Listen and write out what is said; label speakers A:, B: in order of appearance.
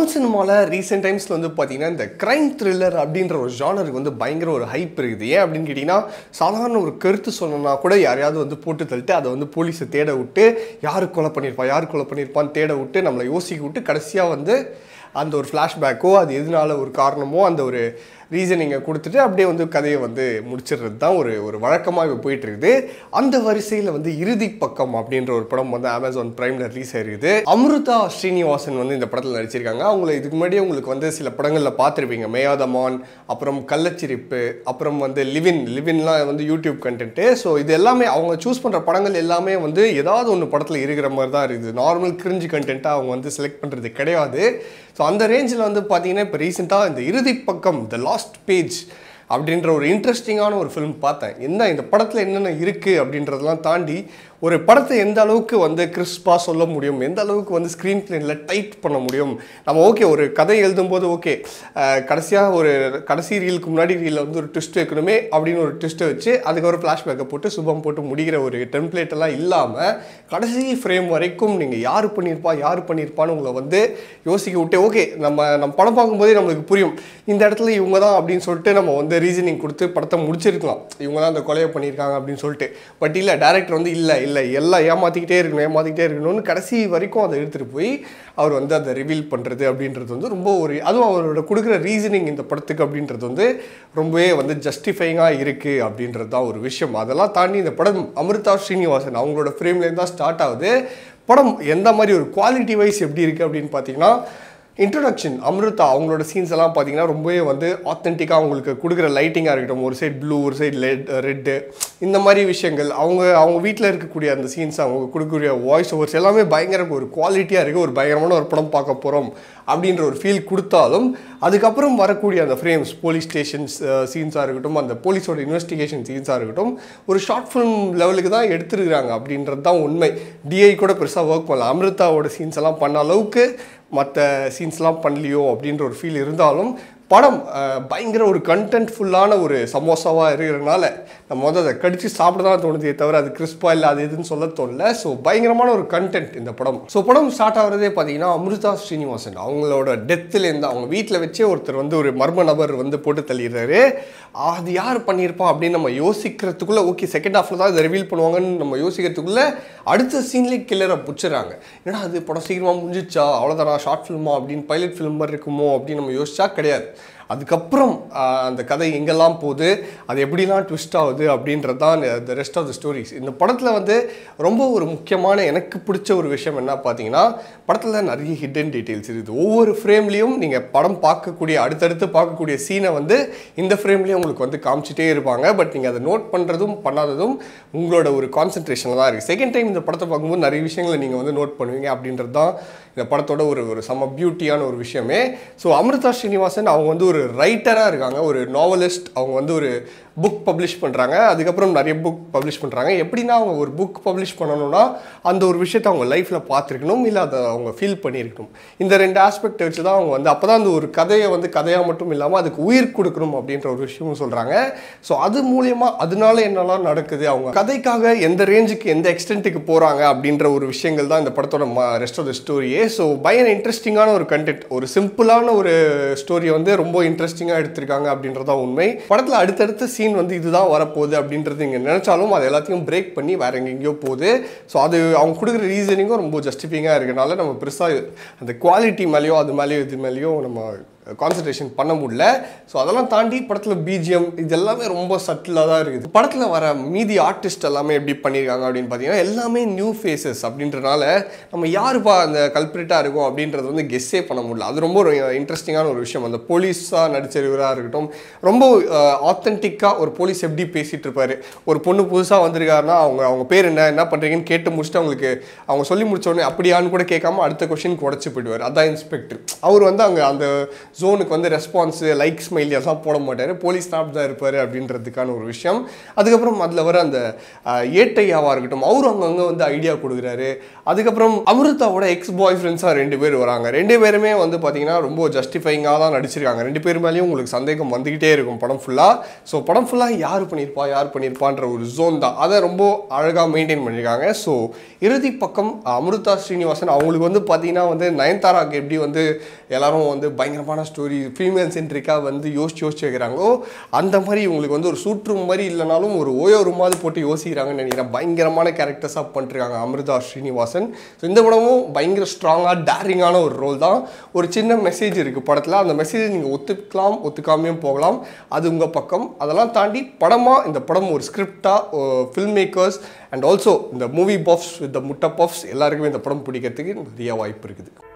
A: தமிழ் சினிமாவில் ரீசெண்ட் டைம்ஸில் வந்து பார்த்தீங்கன்னா இந்த கிரைம் த்ரில்லர் அப்படின்ற ஒரு ஜானருக்கு வந்து பயங்கர ஒரு ஹைப் இருக்குது ஏன் அப்படின்னு கேட்டிங்கன்னா சாதாரண ஒரு கருத்து சொல்லணும்னா கூட யாரையாவது வந்து போட்டு தள்ளிட்டு அதை வந்து போலீஸை தேட விட்டு யாரு கொலை பண்ணியிருப்பா யார் கொலை பண்ணியிருப்பான்னு தேட விட்டு நம்மளை யோசிக்க விட்டு கடைசியாக வந்து அந்த ஒரு ஃப்ளாஷ்பேக்கோ அது எதனால ஒரு காரணமோ அந்த ஒரு ரீசனிங்கை கொடுத்துட்டு அப்படியே வந்து கதையை வந்து முடிச்சிடுறது தான் ஒரு ஒரு வழக்கமாக இப்போ போயிட்டு இருக்குது அந்த வரிசையில் வந்து இறுதி பக்கம் அப்படின்ற ஒரு படம் வந்து அமேசான் பிரைமில் ரிலீஸ் ஆயிருக்குது அமிர்தா ஸ்ரீனிவாசன் வந்து இந்த படத்தில் நடிச்சிருக்காங்க அவங்கள இதுக்கு முன்னாடியே உங்களுக்கு வந்து சில படங்களில் பார்த்துருப்பீங்க மேயாதமான் அப்புறம் கள்ளச்சிரிப்பு அப்புறம் வந்து லிவின் லிவின்லாம் வந்து யூடியூப் கண்டென்ட்டு ஸோ இது எல்லாமே அவங்க சூஸ் பண்ணுற படங்கள் எல்லாமே வந்து ஏதாவது ஒன்று படத்தில் இருக்கிற மாதிரி தான் இருக்குது நார்மல் கிரிஞ்சு கண்டென்ட்டாக அவங்க வந்து செலக்ட் பண்ணுறது கிடையாது ஸோ அந்த ரேஞ்சில் வந்து பார்த்தீங்கன்னா இப்போ ரீசெண்டாக இந்த இறுதி பக்கம் த லாஸ்ட் பேஜ் அப்படின்ற ஒரு இன்ட்ரெஸ்டிங்கான ஒரு ஃபிலிம் பார்த்தேன் என்ன இந்த படத்தில் என்னென்ன இருக்குது அப்படின்றதெல்லாம் தாண்டி ஒரு படத்தை எந்த அளவுக்கு வந்து கிறிஸ்பாக சொல்ல முடியும் எந்த அளவுக்கு வந்து ஸ்க்ரீன் பிளேனில் டைட் பண்ண முடியும் நம்ம ஓகே ஒரு கதை எழுதும்போது ஓகே கடைசியாக ஒரு கடைசி ரீலுக்கு முன்னாடி ரீலில் வந்து ஒரு ட்விஸ்ட் வைக்கணுமே அப்படின்னு ஒரு ட்விஸ்ட்டை வச்சு அதுக்கப்புறம் ஃப்ளாஷ்பேக்கை போட்டு சுபம் போட்டு முடிகிற ஒரு டெம்ப்ளேட் எல்லாம் இல்லாமல் கடைசி ஃப்ரேம் வரைக்கும் நீங்கள் யார் பண்ணியிருப்பா யார் பண்ணியிருப்பான்னு உங்களை வந்து யோசிக்க விட்டு ஓகே நம்ம நம்ம படம் பார்க்கும்போதே நம்மளுக்கு புரியும் இந்த இடத்துல இவங்க தான் அப்படின்னு சொல்லிட்டு நம்ம வந்து ரீசனிங் கொடுத்து படத்தை முடிச்சிருக்கலாம் இவங்க தான் அந்த கொலையை பண்ணியிருக்காங்க அப்படின்னு சொல்லிட்டு பட் இல்லை டேரக்டர் வந்து இல்லை இல்லை எல்லாம் ஏமாற்றிக்கிட்டே இருக்கணும் ஏமாற்றிக்கிட்டே இருக்கணும்னு கடைசி வரைக்கும் அதை எடுத்துகிட்டு போய் அவர் வந்து அதை ரிவீல் பண்ணுறது அப்படின்றது வந்து ரொம்ப ஒரு அதுவும் அவரோட கொடுக்குற ரீசனிங் இந்த படத்துக்கு அப்படின்றது வந்து ரொம்பவே வந்து ஜஸ்டிஃபைங்காக இருக்குது அப்படின்றது தான் ஒரு விஷயம் அதெல்லாம் தாண்டி இந்த படம் அமிர்தா ஸ்ரீனிவாசன் அவங்களோட ஃப்ரேம்லேருந்து தான் ஸ்டார்ட் ஆகுது படம் எந்த மாதிரி ஒரு குவாலிட்டி வைஸ் எப்படி இருக்குது அப்படின்னு பார்த்தீங்கன்னா இன்ட்ரடக்ஷன் அமிர்தா அவங்களோட சீன்ஸ் எல்லாம் பார்த்தீங்கன்னா ரொம்பவே வந்து ஆத்தென்டிக்காக அவங்களுக்கு கொடுக்குற லைட்டிங்காக இருக்கட்டும் ஒரு சைடு ப்ளூ ஒரு சைடு லெட் ரெட்டு இந்த மாதிரி விஷயங்கள் அவங்க அவங்க வீட்டில் இருக்கக்கூடிய அந்த சீன்ஸ் அவங்க கொடுக்கக்கூடிய வாய்ஸ் ஓவர்ஸ் எல்லாமே பயங்கர ஒரு குவாலிட்டியாக இருக்குது ஒரு பயங்கரமான ஒரு படம் பார்க்க போகிறோம் அப்படின்ற ஒரு ஃபீல் கொடுத்தாலும் அதுக்கப்புறம் வரக்கூடிய அந்த ஃப்ரேம்ஸ் போலீஸ் ஸ்டேஷன்ஸ் சீன்ஸாக இருக்கட்டும் அந்த போலீஸோட இன்வெஸ்டிகேஷன் சீன்ஸாக இருக்கட்டும் ஒரு ஷார்ட் ஃபிலிம் லெவலுக்கு தான் எடுத்துருக்குறாங்க அப்படின்றது தான் உண்மை டிஐ கூட பெருசாக ஒர்க் பண்ணல அமிர்தாவோட சீன்ஸ் எல்லாம் பண்ண அளவுக்கு மற்ற சீன்ஸ்லாம் பண்ணலையோ அப்படின்ற ஒரு ஃபீல் இருந்தாலும் படம் அஹ், பயங்கர ஒரு கண்டென்ட்ஃபுல்லான ஒரு சமோசாவாக இருக்கிறதுனால நம்ம வந்து அதை கடிச்சு சாப்பிட தான் தோணுதே தவிர அது கிறிஸ்பாக இல்லை அது எதுன்னு சொல்ல தோணல ஸோ பயங்கரமான ஒரு கண்டென்ட் இந்த படம் ஸோ படம் ஸ்டார்ட் ஆகிறதே பார்த்தீங்கன்னா அமிர்தா ஸ்ரீனிவாசன் அவங்களோட டெத்துலேருந்து அவங்க வீட்டில் வச்சே ஒருத்தர் வந்து ஒரு மர்ம நபர் வந்து போட்டு தள்ளிடுறாரு அது யார் பண்ணியிருப்பா அப்படின்னு நம்ம யோசிக்கிறதுக்குள்ளே ஓகே செகண்ட் ஹாஃபில் தான் இதை ரிவீல் பண்ணுவாங்கன்னு நம்ம யோசிக்கிறதுக்குள்ளே அடுத்த சீன்லேயே கில்லரை பிடிச்சிடறாங்க ஏன்னா அது படம் சீக்கிரமாக முடிஞ்சிச்சா அவ்வளோதானா ஷார்ட் ஃபிலிமா அப்படின்னு பைலட் ஃபிலிம் மாதிரி இருக்குமோ அப்படின்னு நம்ம யோசிச்சா கிடையாது அதுக்கப்புறம் ஆஹ், அந்த கதை எங்கெல்லாம் போகுது அது எப்படிலாம் ட்விஸ்ட் ஆகுது அப்படின்றது தான் the rest of the stories இந்த படத்தில் வந்து ரொம்ப ஒரு முக்கியமான எனக்கு பிடிச்ச ஒரு விஷயம் என்ன பார்த்தீங்கன்னா படத்தில் நிறைய ஹிடன் டீட்டெயில்ஸ் இருக்குது ஒவ்வொரு ஃப்ரேம்லேயும் நீங்கள் படம் பார்க்கக்கூடிய அடுத்தடுத்து பார்க்கக்கூடிய சீனை வந்து இந்த ஃப்ரேம்லேயும் உங்களுக்கு வந்து காமிச்சிட்டே இருப்பாங்க பட் நீங்கள் அதை நோட் பண்ணுறதும் பண்ணாததும் உங்களோட ஒரு கான்சன்ட்ரேஷனில் தான் இருக்குது செகண்ட் டைம் இந்த படத்தை பார்க்கும்போது நிறைய விஷயங்களை நீங்கள் வந்து நோட் பண்ணுவீங்க அப்படின்றது தான் இந்த படத்தோட ஒரு ஒரு செம பியூட்டியான ஒரு விஷயமே ஸோ அமிர்தா ஸ்ரீனிவாசன் அவங்க வந்து ஒரு ரைட்டராக இருக்காங்க ஒரு நாவலிஸ்ட் அவங்க வந்து ஒரு புக் பப்ளிஷ் பண்ணுறாங்க அதுக்கப்புறம் நிறைய புக் பப்ளிஷ் பண்ணுறாங்க எப்படின்னா அவங்க ஒரு புக் பப்ளிஷ் பண்ணணும்னா அந்த ஒரு விஷயத்தை அவங்க லைஃப்பில் பார்த்துருக்கணும் இல்லை அதை அவங்க ஃபீல் பண்ணியிருக்கணும் இந்த ரெண்டு ஆஸ்பெக்ட் வச்சு தான் அவங்க வந்து அப்போ தான் அந்த ஒரு கதையை வந்து கதையாக மட்டும் இல்லாமல் அதுக்கு உயிர் கொடுக்கணும் அப்படின்ற ஒரு விஷயமும் சொல்கிறாங்க ஸோ அது மூலியமாக அதனால என்னெல்லாம் நடக்குது அவங்க கதைக்காக எந்த ரேஞ்சுக்கு எந்த எக்ஸ்டென்ட்டுக்கு போகிறாங்க அப்படின்ற ஒரு விஷயங்கள் தான் இந்த படத்தோட ரெஸ்ட் ஆஃப் த ஸ்டோரியே ஸோ பயங்கர இன்ட்ரெஸ்டிங்கான ஒரு கண்டென்ட் ஒரு சிம்பிளான ஒரு ஸ்டோரியை வந்து ரொம்ப இன்ட்ரெஸ்டிங்காக எடுத்திருக்காங்க அப்படின்றதான் உண்மை படத்தில் அடுத்தடுத்த சீன் வந்து இதுதான் வரப்போகுது அப்படின்றது நீங்கள் நினச்சாலும் அது எல்லாத்தையும் பிரேக் பண்ணி வேற எங்கெங்கேயோ போகுது ஸோ அது அவங்க கொடுக்குற ரீசனிங்கும் ரொம்ப ஜஸ்டிஃபைங்காக இருக்கனால நம்ம பெருசாக அந்த குவாலிட்டி மேலேயோ அது மேலேயோ இது மேலேயோ நம்ம கான்சன்ட்ரேஷன் பண்ண முடியல ஸோ அதெல்லாம் தாண்டி படத்தில் பிஜிஎம் இது எல்லாமே ரொம்ப சட்டிலாக தான் இருக்குது படத்தில் வர மீதி ஆர்டிஸ்ட் எல்லாமே எப்படி பண்ணியிருக்காங்க அப்படின்னு பார்த்தீங்கன்னா எல்லாமே நியூ ஃபேஸஸ் அப்படின்றனால நம்ம யாருப்பா அந்த கல்பிரிட்டாக இருக்கும் அப்படின்றது வந்து கெஸ்ஸே பண்ண முடியல அது ரொம்ப ஒரு இன்ட்ரெஸ்டிங்கான ஒரு விஷயம் அந்த போலீஸாக நடிச்சிருவராக இருக்கட்டும் ரொம்ப ஆத்தென்டிக்காக ஒரு போலீஸ் எப்படி பேசிகிட்டு இருப்பாரு ஒரு பொண்ணு புதுசாக வந்திருக்காருன்னா அவங்க அவங்க பேர் என்ன என்ன பண்ணுறீங்கன்னு கேட்டு முடிச்சுட்டு அவங்களுக்கு அவங்க சொல்லி முடிச்ச உடனே அப்படியான்னு கூட கேட்காம அடுத்த கொஷினுக்கு உடச்சி போயிடுவார் அதான் இன்ஸ்பெக்டர் அவர் வந்து அங்கே அந்த ஜோனுக்கு வந்து ரெஸ்பான்ஸு லைக் ஸ்மைல் எல்லாம் போட மாட்டார் போலீஸ் ஸ்டாஃப் தான் இருப்பார் அப்படின்றதுக்கான ஒரு விஷயம் அதுக்கப்புறம் அதில் வர அந்த அஹ், ஏட்டையாவாக இருக்கட்டும் அவரும் அங்கங்கே வந்து ஐடியா கொடுக்குறாரு அதுக்கப்புறம் அமிர்தாவோட எக்ஸ் பாய் ஃப்ரெண்ட்ஸாக ரெண்டு பேர் வராங்க ரெண்டு பேருமே வந்து பார்த்தீங்கன்னா ரொம்ப ஜஸ்டிஃபைங்காக தான் நடிச்சிருக்காங்க ரெண்டு பேர் மேலேயும் உங்களுக்கு சந்தேகம் வந்துக்கிட்டே இருக்கும் படம் ஃபுல்லாக ஸோ படம் ஃபுல்லாக யார் பண்ணியிருப்பா யார் பண்ணியிருப்பான்ற ஒரு ஜோன் தான் அதை ரொம்ப அழகாக மெயின்டைன் பண்ணியிருக்காங்க ஸோ இறுதி பக்கம் அமிர்தா ஸ்ரீனிவாசன் அவங்களுக்கு வந்து பார்த்தீங்கன்னா வந்து நயன்தாராக்கு எப்படி வந்து எல்லாரும் வந்து பயங்கரமான ஸ்டோரி ஃபீமேல் சென்ட்ரிக்காக வந்து யோசிச்சு யோசிச்சு வைக்கிறாங்களோ அந்த மாதிரி இவங்களுக்கு வந்து ஒரு சூற்றும் மாதிரி இல்லைனாலும் ஒரு ஓயோ ரூமாவது போட்டு யோசிக்கிறாங்கன்னு நினைக்கிறேன் பயங்கரமான கேரக்டர்ஸாக பண்ணிருக்காங்க அமிர்தா ஸ்ரீனிவாசன் ஸோ இந்த படமும் பயங்கர ஸ்ட்ராங்காக டேரிங்கான ஒரு ரோல் தான் ஒரு சின்ன மெசேஜ் இருக்குது படத்தில் அந்த மெசேஜ் நீங்கள் ஒத்துக்கலாம் ஒத்துக்காமையும் போகலாம் அது உங்கள் பக்கம் அதெல்லாம் தாண்டி படமாக இந்த படம் ஒரு ஸ்கிரிப்டாக ஃபில்ம் மேக்கர்ஸ் அண்ட் ஆல்சோ இந்த மூவி பஃப்ஸ் வித் த முட்டை பஃப்ஸ் எல்லாருக்குமே இந்த படம் பிடிக்கிறதுக்கு நிறைய வாய்ப்பு இருக்குது